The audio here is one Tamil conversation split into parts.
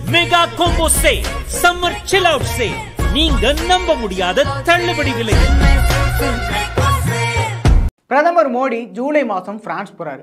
mega combo say summer chill out say நீங்க நம்ப முடியாத தள்ளுபடி விலை பிரதமர் மோடி ஜூலை மாதம் பிரான்ஸ் போறாரு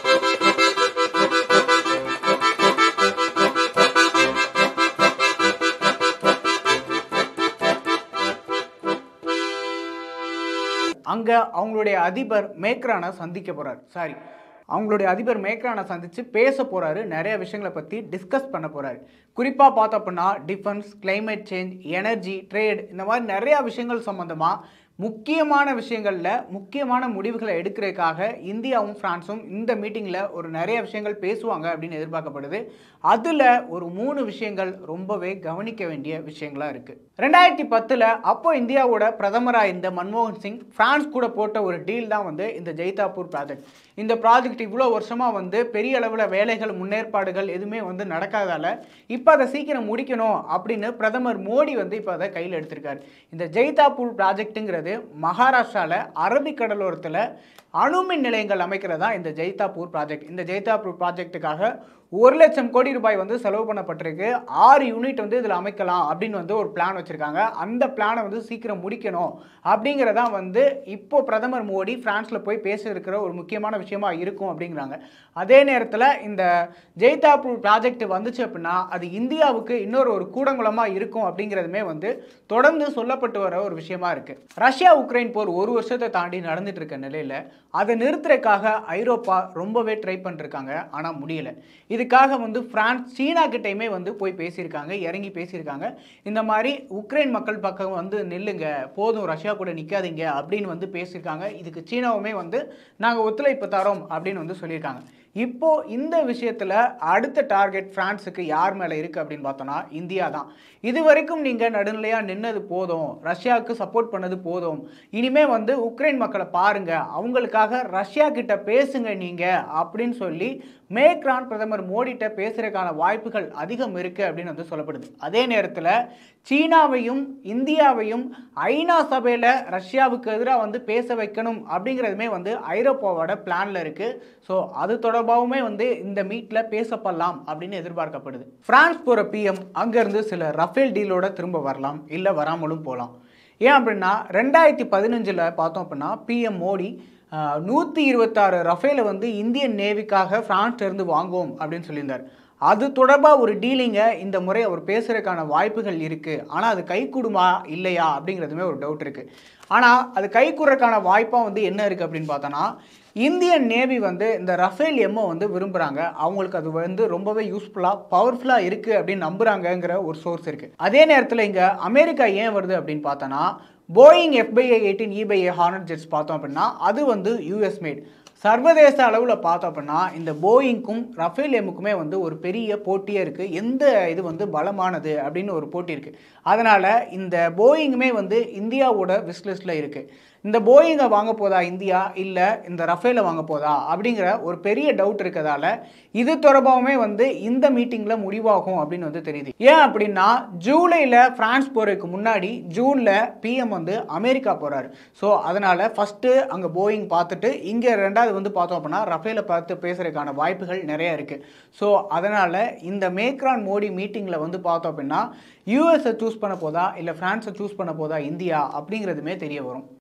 அங்க அவங்களுடைய அதிபர் மேக்ரானை சந்திக்க போறாரு சாரி அவங்களுடைய அதிபர் மேக்ரானை சந்திச்சு பேச போறாரு நிறைய விஷயங்களை பத்தி டிஸ்கஸ் பண்ண போறாரு குறிப்பா பார்த்தோம் அப்படின்னா defence climate change energy trade இந்த மாதிரி நிறைய விஷயங்கள் சம்பந்தமா முக்கியமான விஷயங்களில் முக்கியமான முடிவுகளை எடுக்கிறதுக்காக இந்தியாவும் பிரான்ஸும் இந்த மீட்டிங்கில் ஒரு நிறைய விஷயங்கள் பேசுவாங்க அப்படின்னு எதிர்பார்க்கப்படுது அதில் ஒரு மூணு விஷயங்கள் ரொம்பவே கவனிக்க வேண்டிய விஷயங்களாக இருக்குது ரெண்டாயிரத்தி பத்தில் அப்போ இந்தியாவோட பிரதமராக இருந்த மன்மோகன் சிங் பிரான்ஸ் கூட போட்ட ஒரு டீல் தான் வந்து இந்த ஜெய்தாப்பூர் ப்ராஜெக்ட் இந்த ப்ராஜெக்ட் இவ்வளோ வருஷமாக வந்து பெரிய அளவில் வேலைகள் முன்னேற்பாடுகள் எதுவுமே வந்து நடக்காதால இப்போ அதை சீக்கிரம் முடிக்கணும் அப்படின்னு பிரதமர் மோடி வந்து இப்போ அதை கையில் எடுத்திருக்காரு இந்த ஜெய்தாப்பூர் ப்ராஜெக்ட்டுங்கிறது மகாராஷ்டிராவில் அரபிக்கடலோரத்தில் அணுமின் நிலையங்கள் அமைக்கிறதா இந்த ஜெய்தாப்பூர் ப்ராஜெக்ட் இந்த ஜெய்தாப்பூர் ப்ராஜெக்ட்டுக்காக ஒரு லட்சம் கோடி ரூபாய் வந்து செலவு பண்ணப்பட்டிருக்கு ஆறு யூனிட் வந்து இதில் அமைக்கலாம் அப்படின்னு வந்து ஒரு பிளான் வச்சுருக்காங்க அந்த பிளானை வந்து சீக்கிரம் முடிக்கணும் அப்படிங்கிறதா வந்து இப்போ பிரதமர் மோடி பிரான்ஸில் போய் பேச இருக்கிற ஒரு முக்கியமான விஷயமா இருக்கும் அப்படிங்கிறாங்க அதே நேரத்தில் இந்த ஜெய்தாப்பூர் ப்ராஜெக்ட் வந்துச்சு அப்படின்னா அது இந்தியாவுக்கு இன்னொரு ஒரு கூடங்குளமாக இருக்கும் அப்படிங்கிறதுமே வந்து தொடர்ந்து சொல்லப்பட்டு வர ஒரு விஷயமா இருக்கு ரஷ்யா உக்ரைன் போர் ஒரு வருஷத்தை தாண்டி நடந்துட்டு இருக்க நிலையில அதை நிறுத்துறதுக்காக ஐரோப்பா ரொம்பவே ட்ரை பண்ணிருக்காங்க ஆனால் முடியல இதுக்காக வந்து பிரான்ஸ் சீனா கிட்டயுமே வந்து போய் பேசியிருக்காங்க இறங்கி பேசியிருக்காங்க இந்த மாதிரி உக்ரைன் மக்கள் பக்கம் வந்து நில்லுங்க போதும் ரஷ்யா கூட நிற்காதீங்க அப்படின்னு வந்து பேசியிருக்காங்க இதுக்கு சீனாவுமே வந்து நாங்கள் ஒத்துழைப்பு தரோம் அப்படின்னு வந்து சொல்லியிருக்காங்க இப்போ இந்த விஷயத்துல அடுத்த டார்கெட் பிரான்ஸுக்கு யார் மேல இருக்கு அப்படின்னு பார்த்தோம்னா இந்தியா தான் இது வரைக்கும் நீங்க நடுநிலையா நின்னது போதும் ரஷ்யாவுக்கு சப்போர்ட் பண்ணது போதும் இனிமே வந்து உக்ரைன் மக்களை பாருங்க அவங்களுக்காக ரஷ்யா கிட்ட பேசுங்க நீங்க அப்படின்னு சொல்லி மேக்ரான் பிரதமர் மோடிட்ட பேசுறதுக்கான வாய்ப்புகள் அதிகம் இருக்கு அப்படின்னு வந்து சொல்லப்படுது அதே நேரத்தில் சீனாவையும் இந்தியாவையும் ஐநா சபையில் ரஷ்யாவுக்கு எதிராக வந்து பேச வைக்கணும் அப்படிங்கிறதுமே வந்து ஐரோப்பாவோட பிளான்ல இருக்கு ஸோ அது தொடர்பாகவுமே வந்து இந்த மீட்டில் பேசப்படலாம் அப்படின்னு எதிர்பார்க்கப்படுது பிரான்ஸ் போகிற பிஎம் அங்கேருந்து சில ரஃபேல் டீலோட திரும்ப வரலாம் இல்லை வராமலும் போகலாம் ஏன் அப்படின்னா ரெண்டாயிரத்தி பதினஞ்சில் பார்த்தோம் அப்படின்னா பிஎம் மோடி நூற்றி இருபத்தாறு ரஃபேலை வந்து இந்தியன் நேவிக்காக பிரான்ஸ்ல இருந்து வாங்குவோம் அப்படின்னு சொல்லியிருந்தார் அது தொடர்பாக ஒரு டீலிங்கை இந்த முறை அவர் பேசுறதுக்கான வாய்ப்புகள் இருக்குது ஆனால் அது கைகூடுமா இல்லையா அப்படிங்கிறதுமே ஒரு டவுட் இருக்குது ஆனால் அது கைகூடுறதுக்கான வாய்ப்பாக வந்து என்ன இருக்குது அப்படின்னு பார்த்தோன்னா இந்தியன் நேவி வந்து இந்த ரஃபேல் எம்ஓ வந்து விரும்புகிறாங்க அவங்களுக்கு அது வந்து ரொம்பவே யூஸ்ஃபுல்லாக பவர்ஃபுல்லாக இருக்குது அப்படின்னு நம்புகிறாங்கங்கிற ஒரு சோர்ஸ் இருக்குது அதே நேரத்தில் இங்கே அமெரிக்கா ஏன் வருது அப்படின்னு பார்த்தோன்னா போயிங் எஃபிஐ எயிட்டீன் இபைஏ ஹார்னட் ஜெட்ஸ் பார்த்தோம் அப்படின்னா அது வந்து யூஎஸ் மேட் சர்வதேச அளவில் பார்த்தோம் அப்படின்னா இந்த போயிங்க்கும் ரஃபேல் எம்முக்குமே வந்து ஒரு பெரிய போட்டியே இருக்குது எந்த இது வந்து பலமானது அப்படின்னு ஒரு போட்டி இருக்குது அதனால் இந்த போயிங்குமே வந்து இந்தியாவோட விஸ்லிஸ்டில் இருக்குது இந்த போயிங்கை வாங்க போதா இந்தியா இல்லை இந்த ரஃபேலை வாங்க போதா அப்படிங்கிற ஒரு பெரிய டவுட் இருக்கிறதால இது தொடர்பாகவுமே வந்து இந்த மீட்டிங்கில் முடிவாகும் அப்படின்னு வந்து தெரியுது ஏன் அப்படின்னா ஜூலையில் பிரான்ஸ் போகிறதுக்கு முன்னாடி ஜூனில் பிஎம் வந்து அமெரிக்கா போகிறாரு ஸோ அதனால் ஃபஸ்ட்டு அங்கே போயிங் பார்த்துட்டு இங்கே ரெண்டாவது வந்து பார்த்தோம் அப்படின்னா ரஃபேலை பார்த்து பேசுறதுக்கான வாய்ப்புகள் நிறைய இருக்குது ஸோ அதனால் இந்த மேக்ரான் மோடி மீட்டிங்கில் வந்து பார்த்தோம் அப்படின்னா யூஎஸை சூஸ் பண்ண போதா இல்லை ஃப்ரான்ஸை சூஸ் பண்ண போதா இந்தியா அப்படிங்கிறதுமே தெரிய வரும்